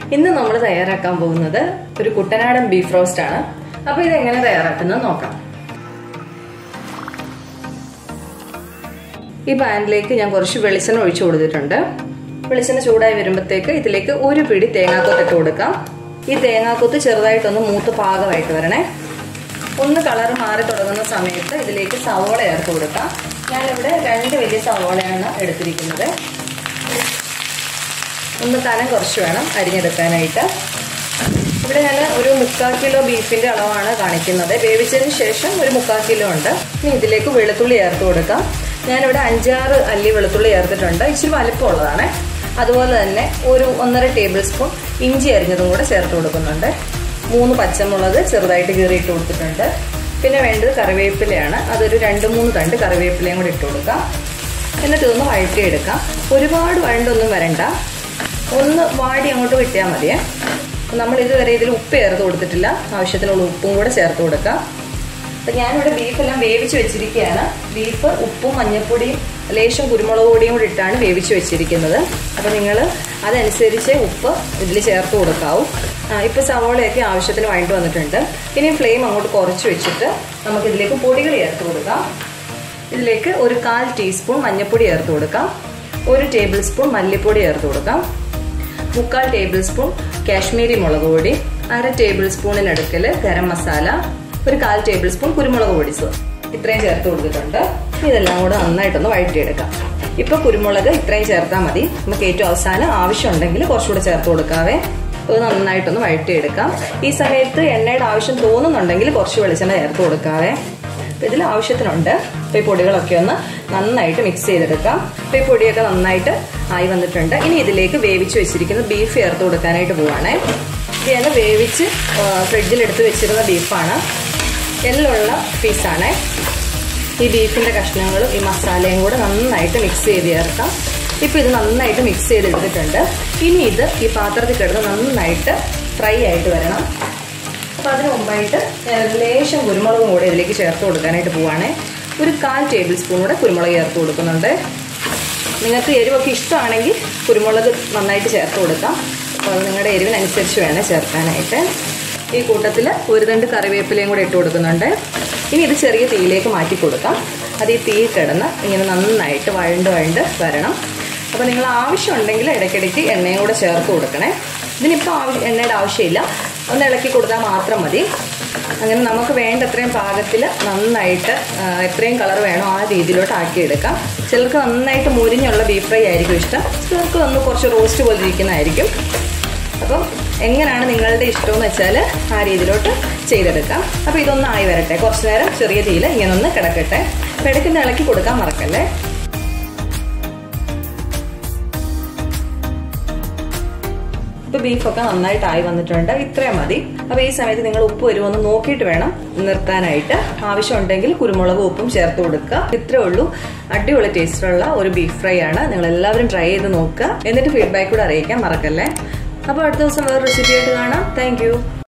ഇന്ന് നമ്മൾ തയ്യാറാക്കാൻ പോകുന്നത് ഒരു കുട്ടനാടൻ ബീഫ് റോസ്റ്റ് ആണ് അപ്പൊ ഇത് എങ്ങനെ തയ്യാറാക്കുന്നത് നോക്കാം ഈ പാനിലേക്ക് ഞാൻ കുറച്ച് വെളിച്ചെണ്ണ ഒഴിച്ചു കൊടുത്തിട്ടുണ്ട് വെളിച്ചെണ്ണ ചൂടായി വരുമ്പോഴത്തേക്ക് ഇതിലേക്ക് ഒരു പിടി തേങ്ങാക്കൊത്ത് ഇട്ട് കൊടുക്കാം ഈ തേങ്ങാക്കൊത്ത് ചെറുതായിട്ടൊന്ന് മൂത്ത് പാകമായിട്ട് വരണേ ഒന്ന് കളർ മാറി തുടങ്ങുന്ന സമയത്ത് ഇതിലേക്ക് സവോള ചേർത്ത് കൊടുക്കാം ഞാനിവിടെ രണ്ട് വലിയ സവോളയാണ് എടുത്തിരിക്കുന്നത് ഒന്ന് കനം കുറച്ച് വേണം അരിഞ്ഞെടുക്കാനായിട്ട് ഇവിടെ ഞാൻ ഒരു മുക്കാൽ കിലോ ബീഫിന്റെ അളവാണ് കാണിക്കുന്നത് വേവിച്ചതിന് ശേഷം ഒരു മുക്കാൽ കിലോ ഉണ്ട് ഇനി ഇതിലേക്ക് വെളുത്തുള്ളി ചേർത്ത് കൊടുക്കാം ഞാനിവിടെ അഞ്ചാറ് അല്ലി വെളുത്തുള്ളി ചേർത്തിട്ടുണ്ട് ഇച്ചിരി വലിപ്പമുള്ളതാണ് അതുപോലെ തന്നെ ഒരു ഒന്നര ടേബിൾ സ്പൂൺ ഇഞ്ചി അരിഞ്ഞതും കൂടെ ചേർത്ത് കൊടുക്കുന്നുണ്ട് മൂന്ന് പച്ചമുളക് ചെറുതായിട്ട് കീറിയിട്ട് കൊടുത്തിട്ടുണ്ട് പിന്നെ വേണ്ടത് കറിവേപ്പിലയാണ് അതൊരു രണ്ട് മൂന്ന് തണ്ട് കറിവേപ്പിലയും കൂടി ഇട്ട് കൊടുക്കാം എന്നിട്ട് ഇതൊന്ന് വഴറ്റിയെടുക്കാം ഒരുപാട് വഴണ്ടൊന്നും വരണ്ട ഒന്ന് വാടി അങ്ങോട്ട് വിട്ടിയാൽ മതിയേ നമ്മൾ ഇതുവരെ ഇതിൽ ഉപ്പ് ചേർത്ത് കൊടുത്തിട്ടില്ല ആവശ്യത്തിനുള്ള ഉപ്പും കൂടെ ചേർത്ത് കൊടുക്കാം അപ്പം ഞാനിവിടെ ബീഫെല്ലാം വേവിച്ച് വെച്ചിരിക്കുകയാണ് ബീഫ് ഉപ്പും മഞ്ഞൾപ്പൊടിയും ലേശം കുരുമുളക് പൊടിയും കൂടി ഇട്ടാണ് വേവിച്ച് വെച്ചിരിക്കുന്നത് അപ്പം നിങ്ങൾ അതനുസരിച്ച് ഉപ്പ് ഇതിൽ ചേർത്ത് കൊടുക്കാവൂ ഇപ്പം സവോളയൊക്കെ ആവശ്യത്തിന് വഴണ്ട് വന്നിട്ടുണ്ട് ഇനി ഫ്ലെയിം അങ്ങോട്ട് കുറച്ച് വെച്ചിട്ട് നമുക്കിതിലേക്ക് പൊടികൾ ചേർത്ത് കൊടുക്കാം ഇതിലേക്ക് ഒരു കാൽ ടീസ്പൂൺ മഞ്ഞൾപ്പൊടി ചേർത്ത് കൊടുക്കാം ഒരു ടേബിൾ സ്പൂൺ മല്ലിപ്പൊടി ചേർത്ത് കൊടുക്കാം മുക്കാൽ ടേബിൾ സ്പൂൺ കാശ്മീരി മുളക് പൊടി അര ടേബിൾ സ്പൂണിനടുക്കൽ ഗരം മസാല ഒരു കാൽ ടേബിൾ സ്പൂൺ കുരുമുളക് പൊടി ഇത്രയും ചേർത്ത് കൊടുത്തിട്ടുണ്ട് ഇതെല്ലാം കൂടെ നന്നായിട്ടൊന്ന് വഴറ്റിയെടുക്കാം ഇപ്പൊ കുരുമുളക് ഇത്രയും ചേർത്താൽ മതി നമുക്ക് ഏറ്റവും അവസാനം ആവശ്യമുണ്ടെങ്കിൽ കുറച്ചുകൂടെ ചേർത്ത് കൊടുക്കാവേ ഇത് നന്നായിട്ടൊന്ന് വഴറ്റിയെടുക്കാം ഈ സമയത്ത് എണ്ണയുടെ ആവശ്യം തോന്നുന്നുണ്ടെങ്കിൽ കുറച്ച് വെളിച്ചെണ്ണ ചേർത്ത് കൊടുക്കാവേ അപ്പം ഇതിൽ ആവശ്യത്തിനുണ്ട് അപ്പോൾ ഈ പൊടികളൊക്കെ ഒന്ന് നന്നായിട്ട് മിക്സ് ചെയ്തെടുക്കാം അപ്പോൾ ഈ പൊടിയൊക്കെ നന്നായിട്ട് ആയി വന്നിട്ടുണ്ട് ഇനി ഇതിലേക്ക് വേവിച്ച് വെച്ചിരിക്കുന്ന ബീഫ് ചേർത്ത് കൊടുക്കാനായിട്ട് പോവാണേ ഇത് ഞാൻ വേവിച്ച് ഫ്രിഡ്ജിൽ എടുത്ത് വെച്ചിരുന്ന ബീഫാണ് എല്ലുള്ള പീസാണേ ഈ ബീഫിൻ്റെ കഷ്ണങ്ങളും ഈ മസാലയും കൂടെ നന്നായിട്ട് മിക്സ് ചെയ്ത് ചേർക്കാം ഇപ്പോൾ ഇത് നന്നായിട്ട് മിക്സ് ചെയ്തെടുത്തിട്ടുണ്ട് ഇനി ഇത് ഈ പാത്രത്തിൽ കിടന്ന് നന്നായിട്ട് ഫ്രൈ ആയിട്ട് വരണം അപ്പോൾ അതിന് മുമ്പായിട്ട് ലേശം കുരുമുളകും കൂടെ ഇതിലേക്ക് ചേർത്ത് കൊടുക്കാനായിട്ട് പോവാണേ ഒരു കാൽ ടേബിൾ സ്പൂൺ കൂടെ കുരുമുളക് ചേർത്ത് കൊടുക്കുന്നുണ്ട് നിങ്ങൾക്ക് എരിവൊക്കെ ഇഷ്ടമാണെങ്കിൽ കുരുമുളക് നന്നായിട്ട് ചേർത്ത് കൊടുക്കാം അപ്പോൾ അത് നിങ്ങളുടെ എരിവിനനുസരിച്ച് വേണേൽ ചേർക്കാനായിട്ട് ഈ കൂട്ടത്തിൽ ഒരു രണ്ട് കറിവേപ്പിലയും കൂടെ ഇട്ട് കൊടുക്കുന്നുണ്ട് ഇനി ഇത് ചെറിയ തീയിലേക്ക് മാറ്റി കൊടുക്കാം അത് ഈ തീ കിടന്ന് ഇങ്ങനെ നന്നായിട്ട് വഴണ്ട് വഴണ്ട് വരണം അപ്പോൾ നിങ്ങൾ ആവശ്യമുണ്ടെങ്കിൽ ഇടയ്ക്കിടയ്ക്ക് എണ്ണയും കൂടെ ചേർത്ത് കൊടുക്കണേ ഇതിനിപ്പോൾ ആവശ്യം എണ്ണയുടെ ആവശ്യമില്ല ഒന്ന് ഇളക്കി കൊടുത്താൽ മാത്രം മതി അങ്ങനെ നമുക്ക് വേണ്ട അത്രയും പാകത്തിൽ നന്നായിട്ട് എത്രയും കളർ വേണോ ആ രീതിയിലോട്ട് ആക്കിയെടുക്കാം ചിലർക്ക് നന്നായിട്ട് മുരിഞ്ഞുള്ള ബീഫ് ഫ്രൈ ആയിരിക്കും ഇഷ്ടം ചിലർക്ക് ഒന്ന് കുറച്ച് റോസ്റ്റ് പോലെ ഇരിക്കുന്നതായിരിക്കും അപ്പം എങ്ങനെയാണ് നിങ്ങളുടെ ഇഷ്ടമെന്ന് വെച്ചാൽ ആ രീതിയിലോട്ട് ചെയ്തെടുക്കാം അപ്പോൾ ഇതൊന്ന് ആയി വരട്ടെ കുറച്ച് നേരം ചെറിയ തീയിൽ ഇങ്ങനെ ഒന്ന് കിടക്കട്ടെ അപ്പോൾ ഇടയ്ക്കൊന്ന് ഇളക്കി കൊടുക്കാൻ മറക്കല്ലേ ഇപ്പോൾ ബീഫൊക്കെ നന്നായിട്ട് ആയി വന്നിട്ടുണ്ട് ഇത്രയും മതി അപ്പോൾ ഈ സമയത്ത് നിങ്ങൾ ഉപ്പ് വരുമോ നോക്കിയിട്ട് വേണം നിർത്താനായിട്ട് ആവശ്യമുണ്ടെങ്കിൽ കുരുമുളക് ഉപ്പും ചേർത്ത് കൊടുക്കുക ഇത്രേ ഉള്ളൂ അടിപൊളി ടേസ്റ്റുള്ള ഒരു ബീഫ് ഫ്രൈ ആണ് നിങ്ങൾ എല്ലാവരും ട്രൈ ചെയ്ത് നോക്കുക എന്നിട്ട് ഫീഡ്ബാക്ക് കൂടെ അറിയിക്കാൻ മറക്കല്ലേ അപ്പോൾ അടുത്ത ദിവസം വേറെ റെസിപ്പി ആയിട്ട് കാണാം താങ്ക്